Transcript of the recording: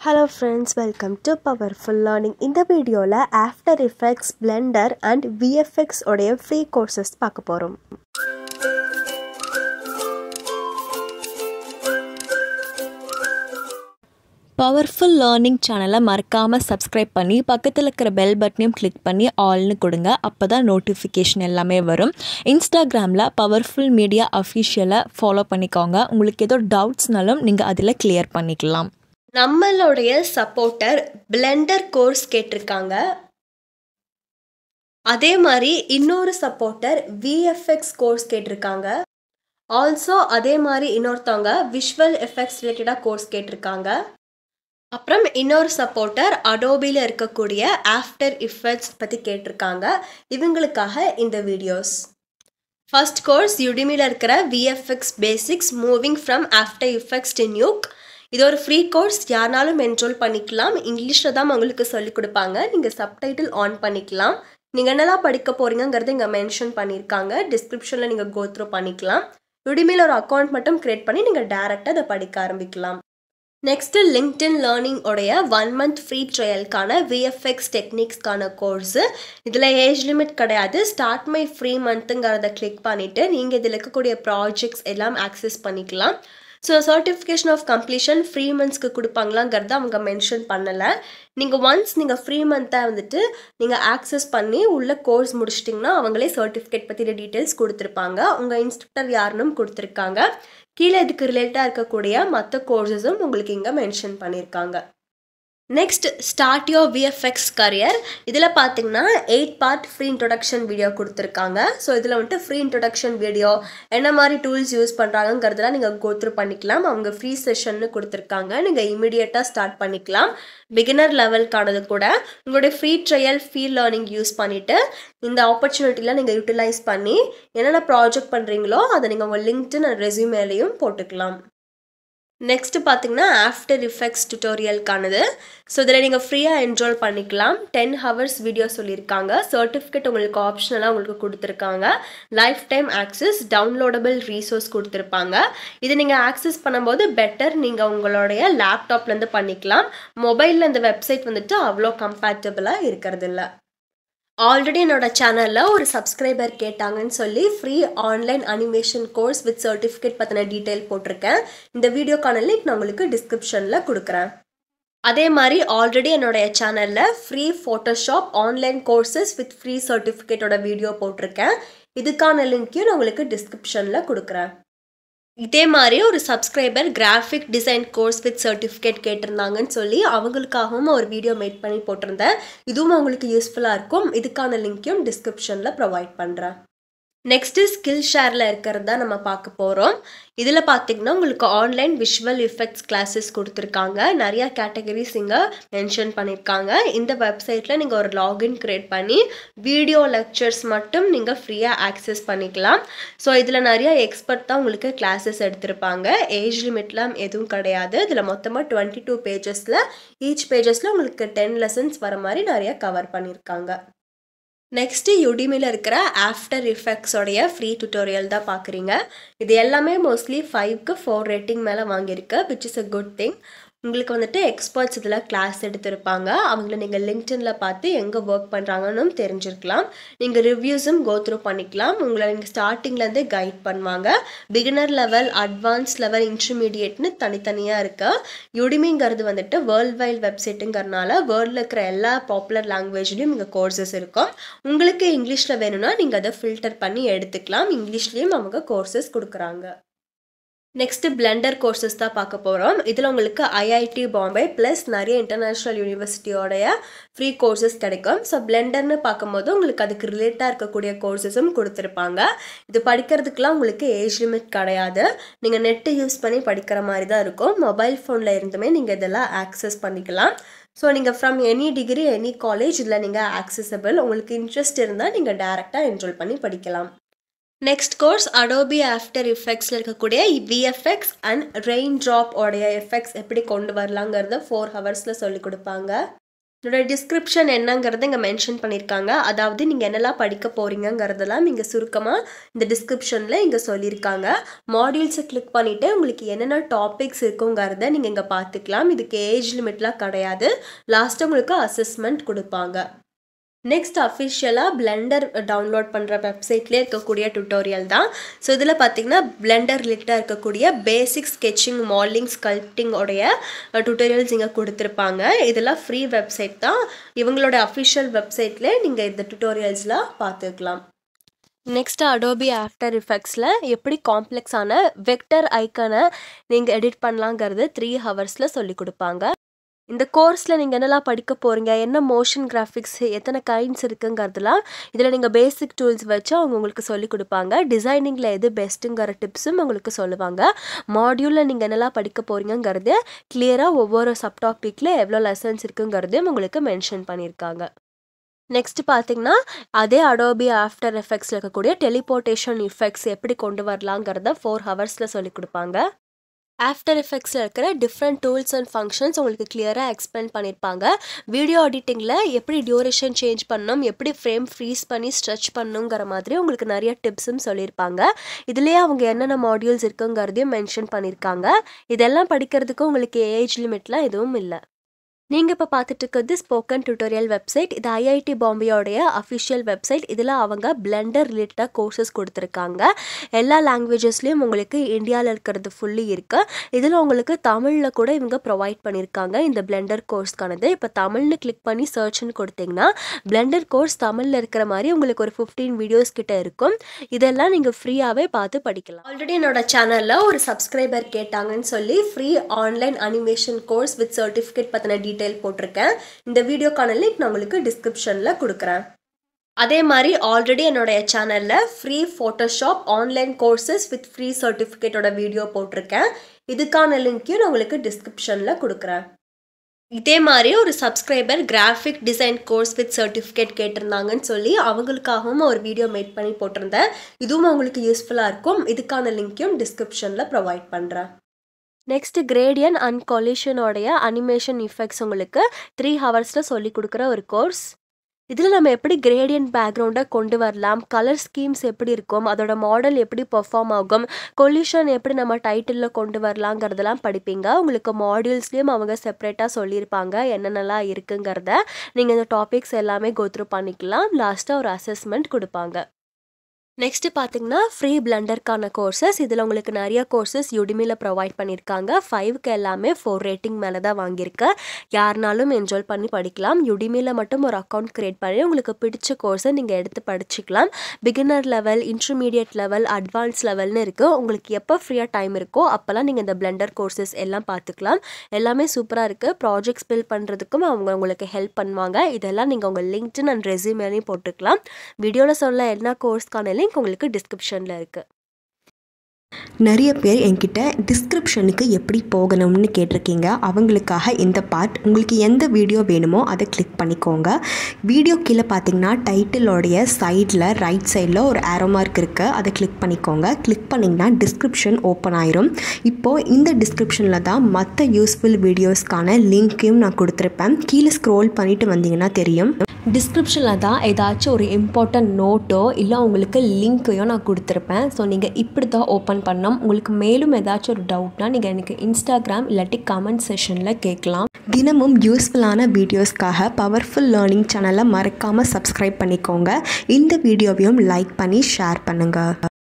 hello friends welcome to powerful learning இந்த வீடியோவில் After Effects Blender and VFX உடைய free courses பார்க்க போகிறோம் பவர்ஃபுல் லேர்னிங் சேனலை மறக்காமல் சப்ஸ்கிரைப் பண்ணி பக்கத்தில் இருக்கிற பெல் பட்டனையும் கிளிக் பண்ணி ஆல்னு கொடுங்க அப்போ தான் நோட்டிஃபிகேஷன் எல்லாமே வரும் இன்ஸ்டாகிராமில் பவர்ஃபுல் மீடியா அஃபிஷியலை ஃபாலோ பண்ணிக்கோங்க உங்களுக்கு ஏதோ டவுட்ஸ்னாலும் நீங்கள் அதில் கிளியர் பண்ணிக்கலாம் நம்மளுடைய சப்போர்ட்டர் பிளெண்டர் கோர்ஸ் கேட்டிருக்காங்க அதே மாதிரி இன்னொரு சப்போர்ட்டர் விஎஃப்எக்ஸ் கோர்ஸ் கேட்டிருக்காங்க ஆல்சோ அதே மாதிரி இன்னொருத்தவங்க விஷுவல் எஃபெக்ட்ஸ் ரிலேட்டடாக கோர்ஸ் கேட்டிருக்காங்க அப்புறம் இன்னொரு சப்போர்ட்டர் அடோபியில் இருக்கக்கூடிய ஆஃப்டர் இஃபெக்ட்ஸ் பற்றி கேட்டிருக்காங்க இவங்களுக்காக இந்த வீடியோஸ் ஃபர்ஸ்ட் கோர்ஸ் யுடிமியில் இருக்கிற VFX basics moving from After Effects to Nuke இது ஒரு ஃப்ரீ கோர்ஸ் யாருனாலும் என்ரோல் பண்ணிக்கலாம் இங்கிலீஷில் தான் உங்களுக்கு சொல்லிக் கொடுப்பாங்க நீங்கள் சப்டைட்டில் ஆன் பண்ணிக்கலாம் நீங்கள் என்னெல்லாம் படிக்க போகிறீங்கிறத இங்கே மென்ஷன் பண்ணியிருக்காங்க டிஸ்கிரிப்ஷனில் நீங்கள் கோத்ரூ பண்ணிக்கலாம் யுடிமியில் ஒரு அக்கௌண்ட் மட்டும் க்ரியேட் பண்ணி நீங்கள் டேரெக்டாக அதை படிக்க ஆரம்பிக்கலாம் நெக்ஸ்ட்டு லிங்க்டின் லேர்னிங் உடைய ஒன் மந்த் ஃப்ரீ ட்ரையலுக்கான விஎஃப்எக்ஸ் டெக்னிக்ஸ்க்கான கோர்ஸு இதில் ஏஜ் லிமிட் கிடையாது ஸ்டார்ட் மை ஃப்ரீ மந்த்துங்கிறத கிளிக் பண்ணிவிட்டு நீங்கள் இதில் இருக்கக்கூடிய ப்ராஜெக்ட்ஸ் எல்லாம் ஆக்சஸ் பண்ணிக்கலாம் so certification of completion free மந்த்ஸ்க்கு கொடுப்பாங்களாங்கிறத அவங்க மென்ஷன் பண்ணலை நீங்கள் ஒன்ஸ் நீங்கள் ஃப்ரீ மந்த்தை வந்துட்டு நீங்கள் ஆக்சஸ் பண்ணி உள்ள கோர்ஸ் முடிச்சிட்டிங்கன்னா அவங்களே சர்டிஃபிகேட் பற்றின டீட்டெயில்ஸ் கொடுத்துருப்பாங்க உங்கள் இன்ஸ்ட்ரக்டர் யாருன்னு கொடுத்துருக்காங்க கீழே இதுக்கு ரிலேட்டடாக இருக்கக்கூடிய மற்ற கோர்சஸும் உங்களுக்கு இங்கே மென்ஷன் பண்ணியிருக்காங்க next start your VFX career இதில் பார்த்தீங்கன்னா eight part free introduction video கொடுத்துருக்காங்க ஸோ இதில் வந்துட்டு ஃப்ரீ இன்ட்ரொடக்ஷன் வீடியோ என்ன மாதிரி டூல்ஸ் யூஸ் பண்ணுறாங்கிறதுலாம் நீங்கள் கோத்ரூ பண்ணிக்கலாம் அவங்க ஃப்ரீ செஷன்னு கொடுத்துருக்காங்க நீங்கள் இமீடியட்டாக ஸ்டார்ட் பண்ணிக்கலாம் பிகினர் லெவல்க்கானது கூட உங்களுடைய free trial feel learning use பண்ணிவிட்டு இந்த ஆப்பர்ச்சுனிட்டியில் நீங்கள் யூட்டிலைஸ் பண்ணி என்னென்ன ப்ராஜெக்ட் பண்ணுறீங்களோ அதை நீங்கள் உங்கள் லிங்க்டின் அண்ட் ரெஸ்யூமேலையும் போட்டுக்கலாம் நெக்ஸ்ட்டு பார்த்தீங்கன்னா ஆஃப்டர் இஃபெக்ட்ஸ் டுட்டோரியலுக்கானது ஸோ இதில் நீங்கள் ஃப்ரீயாக என்ரோல் பண்ணிக்கலாம் டென் ஹவர்ஸ் வீடியோ சொல்லியிருக்காங்க சர்டிஃபிகேட் உங்களுக்கு ஆப்ஷனலாக உங்களுக்கு கொடுத்துருக்காங்க lifetime access downloadable resource கொடுத்துருப்பாங்க இது நீங்கள் ஆக்சஸ் பண்ணும்போது பெட்டர் நீங்கள் உங்களுடைய லேப்டாப்லேருந்து பண்ணிக்கலாம் மொபைலில் இந்த வெப்சைட் வந்துட்டு அவ்வளோ கம்பேட்டபிளாக இருக்கிறது இல்லை ஆல்ரெடி என்னோட சேனலில் ஒரு சப்ஸ்கிரைபர் கேட்டாங்கன்னு சொல்லி free online animation course with certificate பற்றின டீட்டெயில் போட்டிருக்கேன் இந்த வீடியோக்கான லிங்க் நான் உங்களுக்கு டிஸ்கிரிப்ஷனில் கொடுக்குறேன் அதே மாதிரி ஆல்ரெடி என்னோடைய சேனலில் free Photoshop online courses with free சர்டிஃபிகேட்டோட வீடியோ போட்டிருக்கேன் இதுக்கான லிங்க்கையும் நான் உங்களுக்கு டிஸ்கிரிப்ஷனில் கொடுக்குறேன் இதே மாதிரி ஒரு subscriber graphic design course with certificate கேட்டிருந்தாங்கன்னு சொல்லி அவங்களுக்காகவும் ஒரு வீடியோ மேக் பண்ணி போட்டிருந்தேன் இதுவும் அவங்களுக்கு யூஸ்ஃபுல்லாக இருக்கும் இதுக்கான லிங்க்கையும் டிஸ்கிரிப்ஷனில் ப்ரொவைட் பண்ணுறேன் நெக்ஸ்ட்டு ஸ்கில் ஷேரில் இருக்கிறது தான் நம்ம பார்க்க போகிறோம் இதில் பார்த்தீங்கன்னா உங்களுக்கு ஆன்லைன் விஷுவல் எஃபெக்ட்ஸ் கிளாஸஸ் கொடுத்துருக்காங்க நிறையா கேட்டகரிஸ் இங்கே மென்ஷன் பண்ணியிருக்காங்க இந்த வெப்சைட்டில் நீங்கள் ஒரு லாகின் க்ரியேட் பண்ணி வீடியோ லெக்சர்ஸ் மட்டும் நீங்கள் ஃப்ரீயாக ஆக்சஸ் பண்ணிக்கலாம் ஸோ இதில் நிறையா எக்ஸ்பர்ட் தான் உங்களுக்கு கிளாஸஸ் எடுத்திருப்பாங்க ஏஜ் லிமிட்லாம் எதுவும் கிடையாது இதில் மொத்தமாக டுவெண்ட்டி டூ பேஜஸில் ஈச் பேஜஸில் உங்களுக்கு டென் லெசன்ஸ் வர மாதிரி நிறையா கவர் பண்ணியிருக்காங்க நெக்ஸ்ட்டு யுடிமியில் இருக்கிற ஆஃப்டர் இஃபெக்ட்ஸோடைய ஃப்ரீ டுட்டோரியல் தான் பார்க்குறீங்க இது எல்லாமே மோஸ்ட்லி ஃபைவ்க்கு ஃபோர் ரேட்டிங் மேலே வாங்கியிருக்கு which is a good thing உங்களுக்கு வந்துட்டு எக்ஸ்பர்ட்ஸ் இதில் கிளாஸ் எடுத்திருப்பாங்க அவங்கள நீங்கள் லிங்க்டின்ல பார்த்து எங்கே ஒர்க் பண்ணுறாங்கன்னு தெரிஞ்சிருக்கலாம் நீங்கள் ரிவ்யூஸும் கோத்ரூ பண்ணிக்கலாம் உங்களை நீங்கள் ஸ்டார்டிங்லேருந்தே கைட் பண்ணுவாங்க பிகினர் லெவல் அட்வான்ஸ் லெவல் இன்டர்மீடியட்னு தனித்தனியாக இருக்கு யுடிமிங்கிறது வந்துட்டு வேர்ல்ட் வைட் வெப்சைட்டுங்கிறனால வேர்ல்டில் இருக்கிற எல்லா பாப்புலர் லாங்குவேஜ்லேயும் இங்கே கோர்சஸ் இருக்கும் உங்களுக்கு இங்கிலீஷில் வேணும்னா நீங்கள் அதை ஃபில்டர் பண்ணி எடுத்துக்கலாம் இங்கிலீஷ்லேயும் அவங்க கோர்சஸ் கொடுக்குறாங்க நெக்ஸ்ட்டு பிளெண்டர் கோர்சஸ் தான் பார்க்க போகிறோம் இதில் உங்களுக்கு ஐஐடி பாம்பே ப்ளஸ் நிறைய இன்டர்நேஷ்னல் யூனிவர்சிட்டியோடைய ஃப்ரீ கோர்சஸ் கிடைக்கும் ஸோ பிளெண்டர்னு பார்க்கும்போது உங்களுக்கு அதுக்கு ரிலேட்டாக இருக்கக்கூடிய கோர்சஸும் கொடுத்துருப்பாங்க இது படிக்கிறதுக்கெலாம் உங்களுக்கு ஏஜ் லிமிட் கிடையாது நீங்கள் நெட்டு யூஸ் பண்ணி படிக்கிற மாதிரி தான் இருக்கும் மொபைல் ஃபோனில் இருந்துமே நீங்கள் இதெல்லாம் ஆக்சஸ் பண்ணிக்கலாம் ஸோ நீங்கள் from any degree any college இதில் நீங்கள் ஆக்சசபிள் உங்களுக்கு இன்ட்ரெஸ்ட் இருந்தால் நீங்கள் டேரெக்டாக என்ரோல் பண்ணி படிக்கலாம் நெக்ஸ்ட் கோர்ஸ் அடோபி ஆஃப்டர் எஃபெக்ட்ஸில் இருக்கக்கூடிய விஎஃப்எக்ஸ் அண்ட் ரெயின் ட்ராப் உடைய எஃபெக்ட்ஸ் எப்படி கொண்டு வரலாங்கிறத ஃபோர் ஹவர்ஸில் சொல்லி கொடுப்பாங்க இதோட டிஸ்கிரிப்ஷன் என்னங்கிறத இங்கே மென்ஷன் பண்ணியிருக்காங்க அதாவது நீங்கள் என்னெல்லாம் படிக்க போகிறீங்கங்கிறதெல்லாம் இங்கே சுருக்கமாக இந்த டிஸ்கிரிப்ஷனில் இங்கே சொல்லியிருக்காங்க மாடியூல்ஸை கிளிக் பண்ணிவிட்டு உங்களுக்கு என்னென்ன டாபிக்ஸ் இருக்குங்கிறத நீங்கள் இங்கே பார்த்துக்கலாம் இதுக்கு ஏஜ் லிமிட்லாம் கிடையாது லாஸ்ட்டு உங்களுக்கு அசஸ்மெண்ட் கொடுப்பாங்க நெக்ஸ்ட் அஃபிஷியலாக பிளெண்டர் டவுன்லோட் பண்ணுற வெப்சைட்லேயே இருக்கக்கூடிய டுட்டோரியல் தான் ஸோ இதில் பார்த்தீங்கன்னா பிளெண்டர் ரிலேட்டடாக இருக்கக்கூடிய பேசிக் ஸ்கெட்சிங் மாடலிங் ஸ்கல்ப்டிங் உடைய டுட்டோரியல்ஸ் இங்கே கொடுத்துருப்பாங்க இதெல்லாம் ஃப்ரீ வெப்சைட் தான் இவங்களோட அஃபிஷியல் வெப்சைட்லேயே நீங்கள் இந்த டுட்டோரியல்ஸ்லாம் பார்த்துக்கலாம் நெக்ஸ்ட் அடோபி ஆஃப்டர் எஃபெக்ட்ஸில் எப்படி காம்ப்ளெக்ஸான வெக்டர் ஐக்கனை நீங்கள் எடிட் பண்ணலாங்கிறது த்ரீ ஹவர்ஸில் சொல்லி கொடுப்பாங்க இந்த கோர்ஸில் நீங்கள் என்னெல்லாம் படிக்க போகிறீங்க என்ன மோஷன் கிராஃபிக்ஸ் எத்தனை கைண்ட்ஸ் இருக்குங்கிறதுலாம் இதில் நீங்கள் பேசிக் டூல்ஸ் வச்சு அவங்க உங்களுக்கு சொல்லிக் கொடுப்பாங்க டிசைனிங்கில் எது பெஸ்ட்டுங்கிற டிப்ஸும் உங்களுக்கு சொல்லுவாங்க மாடியூலில் நீங்கள் என்னெல்லாம் படிக்க போகிறீங்கிறது கிளியராக ஒவ்வொரு சப்டாபிக்கில் எவ்வளோ லெசன்ஸ் இருக்குங்கிறதையும் உங்களுக்கு மென்ஷன் பண்ணியிருக்காங்க நெக்ஸ்ட் பார்த்தீங்கன்னா அதே அடோபி ஆஃப்டர் எஃபெக்ட்ஸில் இருக்கக்கூடிய டெலிபோர்ட்டேஷன் இஃபெக்ட்ஸ் எப்படி கொண்டு வரலாங்கிறத ஃபோர் ஹவர்ஸில் சொல்லி கொடுப்பாங்க ஆஃப்டர் எஃபெக்ட்ஸில் இருக்கிற டிஃப்ரெண்ட் டூல்ஸ் அண்ட் ஃபங்க்ஷன்ஸ் உங்களுக்கு கிளியராக எக்ஸ்பிளைன் பண்ணியிருப்பாங்க வீடியோ எடிட்டிங்கில் எப்படி டியூரேஷன் சேஞ்ச் பண்ணணும் எப்படி ஃப்ரேம் ஃப்ரீஸ் பண்ணி ஸ்ட்ரெச் பண்ணணுங்கிற மாதிரி உங்களுக்கு நிறைய டிப்ஸும் சொல்லியிருப்பாங்க இதுலேயே அவங்க என்னென்ன மாடியூல்ஸ் இருக்குங்கிறதையும் மென்ஷன் பண்ணியிருக்காங்க இதெல்லாம் படிக்கிறதுக்கு உங்களுக்கு ஏஜ் லிமிட்லாம் எதுவும் இல்லை நீங்கள் இப்போ பார்த்துட்டு இருக்கிறது ஸ்போக்கன் டியூட்டோரியல் வெப்சைட் இது ஐஐடி பாம்பேயோடைய அஃபிஷியல் வெப்சைட் இதில் அவங்க பிளெண்டர் ரிலேட்டடாக கோர்சஸ் கொடுத்துருக்காங்க எல்லா லாங்குவேஜஸ்லேயும் உங்களுக்கு இந்தியாவில் இருக்கிறது ஃபுல்லி இருக்குது இதில் உங்களுக்கு தமிழில் கூட இவங்க ப்ரொவைட் பண்ணியிருக்காங்க இந்த பிளெண்டர் கோர்ஸ்க்கானது இப்போ தமிழ்னு கிளிக் பண்ணி சர்ச்னு கொடுத்தீங்கன்னா பிளெண்டர் கோர்ஸ் தமிழில் இருக்கிற மாதிரி உங்களுக்கு ஒரு ஃபிஃப்டீன் வீடியோஸ் கிட்ட இருக்கும் இதெல்லாம் நீங்கள் ஃப்ரீயாகவே பார்த்து படிக்கலாம் ஆல்ரெடி என்னோட சேனலில் ஒரு சப்ஸ்கிரைபர் கேட்டாங்கன்னு சொல்லி free online animation course with certificate பற்றின டீட்டெயில் போட்டிருக்கேன் இந்த வீடியோக்கான லிங்க் நான் உங்களுக்கு டிஸ்கிரிப்ஷனில் கொடுக்குறேன் அதே மாதிரி ஆல்ரெடி என்னுடைய சேனலில் free Photoshop online courses with free சர்டிஃபிகேட்டோட வீடியோ போட்டிருக்கேன் இதுக்கான லிங்க்கையும் நான் உங்களுக்கு டிஸ்கிரிப்ஷனில் கொடுக்குறேன் இதே மாதிரி ஒரு subscriber graphic design course with certificate கேட்டிருந்தாங்கன்னு சொல்லி அவங்களுக்காகவும் ஒரு வீடியோ மேக் பண்ணி போட்டிருந்தேன் இதுவும் அவங்களுக்கு யூஸ்ஃபுல்லாக இருக்கும் இதுக்கான லிங்க்கையும் டிஸ்கிரிப்ஷனில் ப்ரொவைட் பண்ணுறேன் நெக்ஸ்ட் கிரேடியன் அண்ட் கொலிஷனோடைய அனிமேஷன் இஃபெக்ட்ஸ் உங்களுக்கு த்ரீ ஹவர்ஸில் சொல்லி கொடுக்குற ஒரு கோர்ஸ் இதில் நம்ம எப்படி கிரேடியன்ட் பேக்ரவுண்டை கொண்டு வரலாம் கலர் ஸ்கீம்ஸ் எப்படி இருக்கும் அதோட மாடல் எப்படி பெர்ஃபார்ம் ஆகும் கொல்யூஷன் எப்படி நம்ம டைட்டிலில் கொண்டு வரலாங்கிறதெல்லாம் படிப்பீங்க உங்களுக்கு மாடியூல்ஸ்லேயும் அவங்க செப்பரேட்டாக சொல்லியிருப்பாங்க என்னென்னலாம் இருக்குங்கிறத நீங்கள் இந்த டாபிக்ஸ் எல்லாமே கோத்ரூ பண்ணிக்கலாம் லாஸ்ட்டாக ஒரு அசஸ்மெண்ட் கொடுப்பாங்க நெக்ஸ்ட்டு பார்த்தீங்கன்னா ஃப்ரீ பிளண்டருக்கான கோர்சஸ் இதில் உங்களுக்கு நிறைய கோர்சஸ் யுடிமியில் ப்ரொவைட் பண்ணியிருக்காங்க ஃபைவ்க்கு எல்லாமே ஃபோர் ரேட்டிங் மேலே தான் வாங்கியிருக்கேன் யாருனாலும் என்ஜாய் பண்ணி படிக்கலாம் யுடிமியில் மட்டும் ஒரு அக்கௌண்ட் க்ரியேட் பண்ணி உங்களுக்கு பிடிச்ச கோர்ஸை நீங்கள் எடுத்து படிச்சுக்கலாம் beginner level intermediate level advance லெவல்னு இருக்குது உங்களுக்கு எப்போ ஃப்ரீயாக டைம் இருக்கோ அப்போல்லாம் நீங்கள் இந்த பிளண்டர் கோர்சஸ் எல்லாம் பார்த்துக்கலாம் எல்லாமே சூப்பராக இருக்குது ப்ராஜெக்ட்ஸ் பில்ட் பண்ணுறதுக்கும் அவங்க உங்களுக்கு ஹெல்ப் பண்ணுவாங்க இதெல்லாம் நீங்கள் உங்கள் லிங்க்டின் அண்ட் ரெசியூமேலையும் போட்டுக்கலாம் வீடியோவில் சொல்ல என்ன கோர்ஸ்க்கான லிங்க் உங்களுக்கு டிஸ்கிரிப்ஷனில் இருக்குது நிறைய பேர் என்கிட்ட டிஸ்கிரிப்ஷனுக்கு எப்படி போகணும்னு கேட்டிருக்கீங்க அவங்களுக்காக இந்த பார்ட் உங்களுக்கு எந்த வீடியோ வேணுமோ அதை கிளிக் பண்ணிக்கோங்க வீடியோ கீழே பார்த்தீங்கன்னா டைட்டிலோடைய சைடில் ரைட் சைடில் ஒரு ஆரோ மார்க் இருக்குது அதை கிளிக் பண்ணிக்கோங்க கிளிக் பண்ணிங்கன்னா டிஸ்கிரிப்ஷன் ஓப்பன் ஆயிரும் இப்போது இந்த டிஸ்கிரிப்ஷனில் தான் மற்ற யூஸ்ஃபுல் வீடியோஸ்க்கான லிங்க்கையும் நான் கொடுத்துருப்பேன் கீழே ஸ்க்ரோல் பண்ணிட்டு வந்தீங்கன்னா தெரியும் டிஸ்கிரிப்ஷனில் தான் ஏதாச்சும் ஒரு இம்பார்ட்டன்ட் நோட்டோ இல்லை உங்களுக்கு லிங்க்கையோ நான் கொடுத்துருப்பேன் ஸோ நீங்கள் இப்படி தான் ஓப்பன் பண்ணோம் உங்களுக்கு மேலும் ஏதாச்சும் ஒரு டவுட்னா நீங்கள் எனக்கு இன்ஸ்டாகிராம் இல்லாட்டி கமெண்ட் செஷனில் கேட்கலாம் தினமும் யூஸ்ஃபுல்லான வீடியோஸ்க்காக பவர்ஃபுல் லேர்னிங் சேனலை மறக்காமல் சப்ஸ்கிரைப் பண்ணிக்கோங்க இந்த வீடியோவையும் லைக் பண்ணி ஷேர் பண்ணுங்கள்